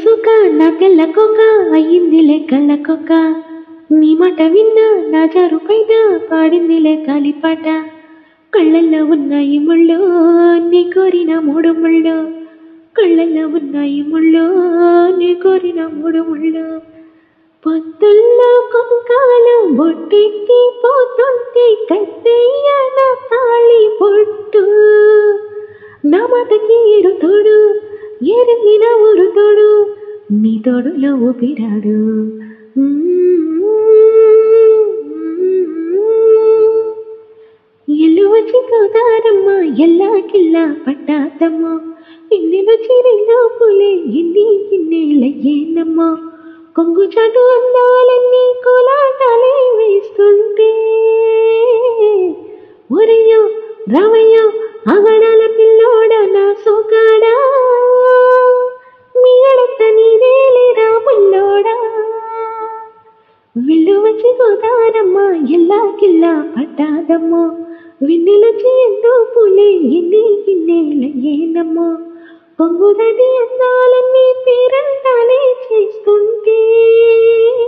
సుఖ నా తెల్లకొక అయ్యిందిలే కళ్ళకొక నీ మాట విన్నా నా జారు పైన పాడిందిలే కాలిపాట కళ్ళల్లో ఉన్నాయి ముళ్ళు నీ కోరిన మూడు ముళ్ళు కళ్ళల్లో ఉన్నాయి ముళ్ళు నీ కోరిన మూడు ముళ్ళు పొద్దుల్లో కుంకాలు బొట్టెక్కి పోతుంటే కత్తయ్య నా తాళి పొట్టు నా మాటకి ఏరు తోడు ఏరింది నా ఊరు తోడు నీ తోడులో ఊపిరాడు ఎల్లు వచ్చి గోదారమ్మ ఎల్లా కిల్లా పట్టాదమ్మ ఇన్నెలు చిరిలో పులే ఎన్ని ఇన్నేళ్ళయ్యేనమ్మా కొంగు చాటు అందాలన్నీ కోలాటాలే వేస్తుంటే ఒరయ్యో రామయ్యో అవడాల పిల్లోడ నా సోకాడా మీ అడత నీదేలేరా పుల్లోడా విల్లు వచ్చి గోదారమ్మ ఎల్లా కిల్లా పట్టాదమ్మో వెన్నెలొచ్చి ఎంతో పులే ఎన్ని ఇన్నేళ్ళయ్యేనమ్మో పొంగుదటి అందాలన్నీ పేరంటాలే చేస్తుంటే